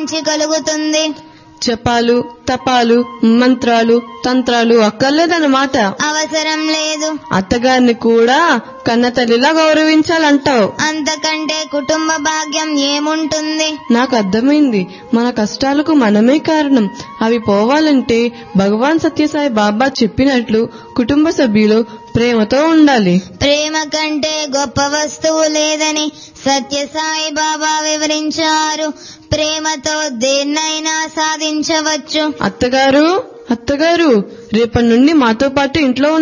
నుంచి కలుగుతుంది జపాలు తపాలు మంత్రాలు తంత్రాలు అక్కర్లేదన్నమాట అవసరం లేదు అత్తగారిని కూడా కన్న తల్లిలా గౌరవించాలంటావు అంతకంటే కుటుంబ భాగ్యం ఏముంటుంది నాకు అర్థమైంది మన కష్టాలకు మనమే కారణం అవి పోవాలంటే భగవాన్ సత్యసాయి బాబా చెప్పినట్లు కుటుంబ సభ్యులు ప్రేమతో ఉండాలి ప్రేమ కంటే గొప్ప వస్తువు లేదని సత్యసాయి బాబా వివరించారు ప్రేమతో దేన్నైనా సాధించవచ్చు అత్తగారు అత్తగారు రేపటి నుండి మాతో పాటు ఇంట్లో